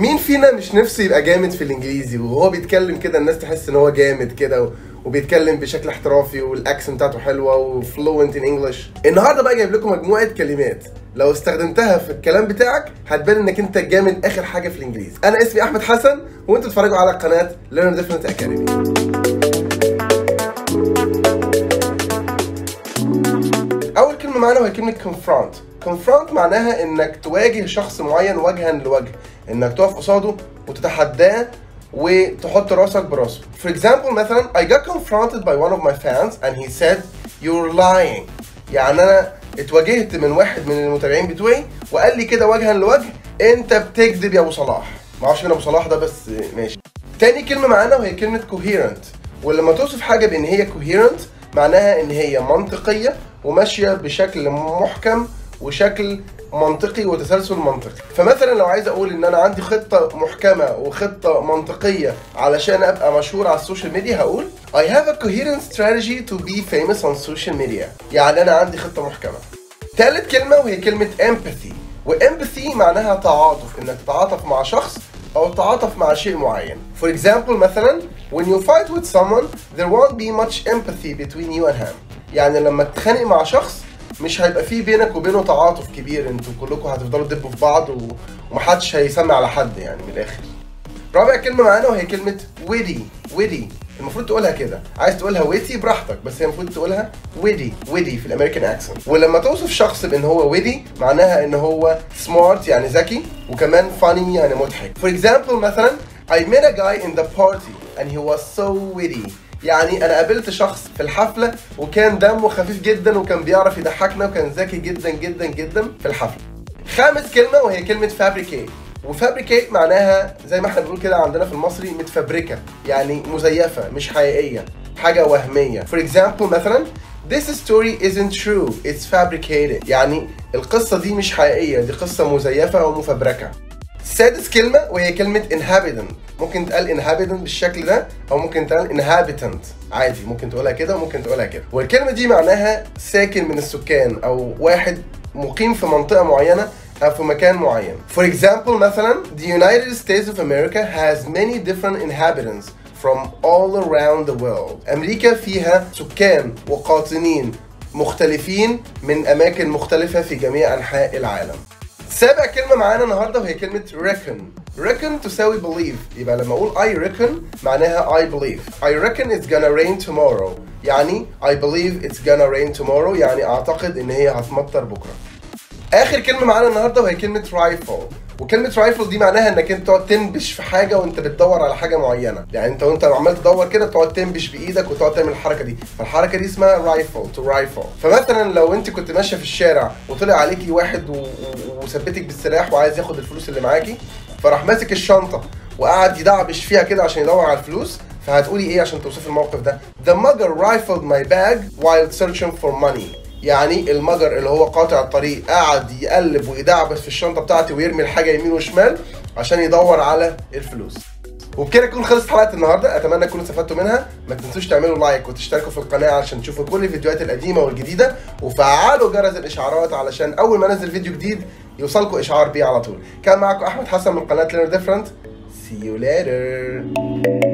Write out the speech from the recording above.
مين فينا مش نفسه يبقى جامد في الانجليزي وهو بيتكلم كده الناس تحس ان هو جامد كده و- وبيتكلم بشكل احترافي والاكسنت بتاعته حلوه وفلوينت ان انجلش النهارده بقى جايب لكم مجموعه كلمات لو استخدمتها في الكلام بتاعك هتبان انك انت جامد اخر حاجه في الانجليزي انا اسمي احمد حسن وانتوا بتتفرجوا على قناه Learn Different Academy اول كلمه معانا وهي كلمه confront confront معناها انك تواجه شخص معين وجها لوجه انك تقف قصاده وتتحداه وتحط راسك براسه for example مثلا I got confronted by one of my fans and he said you're lying يعني انا اتواجهت من واحد من المتابعين بتوعي وقال لي كده وجها لوجه انت بتكذب يا ابو صلاح ما اعرفش مين ابو صلاح ده بس ماشي تاني كلمه معانا وهي كلمه coherent ولما توصف حاجه بان هي coherent معناها ان هي منطقيه وماشيه بشكل محكم وشكل منطقي وتسلسل منطقي فمثلا لو عايز اقول ان انا عندي خطه محكمه وخطه منطقيه علشان ابقى مشهور على السوشيال ميديا هقول I have a coherent strategy to be famous on social media يعني انا عندي خطه محكمه تالت كلمه وهي كلمه empathy وempathy معناها تعاطف انك تتعاطف مع شخص او تتعاطف مع شيء معين for example مثلا when you fight with someone there won't be much empathy between you and him يعني لما تتخانق مع شخص مش هيبقى فيه بينك وبينه تعاطف كبير انتوا كلكم هتفضلوا تدبوا في بعض و... ومحدش هيسمع على حد يعني من الاخر رابع كلمة معانا وهي كلمة witty witty المفروض تقولها كده عايز تقولها witty براحتك بس هي المفروض تقولها witty witty في الامريكان اكسنت ولما توصف شخص بان هو witty معناها ان هو smart يعني ذكي وكمان funny يعني مضحك for example مثلا I met a guy in the party and he was so witty يعني انا قابلت شخص في الحفله وكان دمه خفيف جدا وكان بيعرف يضحكنا وكان ذكي جدا جدا جدا في الحفله خامس كلمه وهي كلمه fabricate وفابريكيت معناها زي ما احنا بنقول كده عندنا في المصري متفبركه يعني مزيفه مش حقيقيه حاجه وهميه for example مثلا This story isn't true, it's fabricated. يعني القصة دي مش حقيقية، دي قصة مزيفة أو مفبركة. سادس كلمة وهي كلمة inhabitant ممكن تقال inhabitant بالشكل ده أو ممكن تقال inhabitant عادي ممكن تقولها كده وممكن تقولها كده والكلمة دي معناها ساكن من السكان أو واحد مقيم في منطقة معينة أو في مكان معين For example مثلا The United States of America has many different inhabitants from all around the world أمريكا فيها سكان وقاطنين مختلفين من أماكن مختلفة في جميع أنحاء العالم سابع كلمة معانا النهاردة وهي كلمة reckon reckon تساوي believe يبقى لما أقول I reckon معناها I believe I reckon it's gonna rain tomorrow يعني I believe it's gonna rain tomorrow يعني أعتقد إن هي هتمطر بكرة اخر كلمه معانا النهارده وهي كلمه رايفل وكلمه رايفل دي معناها انك انت تقعد تنبش في حاجه وانت بتدور على حاجه معينه يعني انت وانت عمال تدور كده تقعد تنبش بايدك وتقعد تعمل الحركه دي فالحركه دي اسمها رايفل تو رايفل فمثلا لو انت كنت ماشيه في الشارع وطلع عليكي واحد و... و- وثبتك بالسلاح وعايز ياخد الفلوس اللي معاكي فراح ماسك الشنطه وقعد يدعبش فيها كده عشان يدور على الفلوس فهتقولي ايه عشان توصفي الموقف ده The mugger rifled my bag while searching for money يعني المجر اللي هو قاطع الطريق قعد يقلب ويدعبس في الشنطه بتاعتي ويرمي الحاجه يمين وشمال عشان يدور على الفلوس وبكده تكون خلصت حلقه النهارده اتمنى تكونوا استفدتوا منها ما تنسوش تعملوا لايك وتشتركوا في القناه علشان تشوفوا كل الفيديوهات القديمه والجديده وفعلوا جرس الاشعارات علشان اول ما انزل فيديو جديد يوصلكم اشعار بيه على طول كان معاكم احمد حسن من قناه ليرن ديفرنت See you later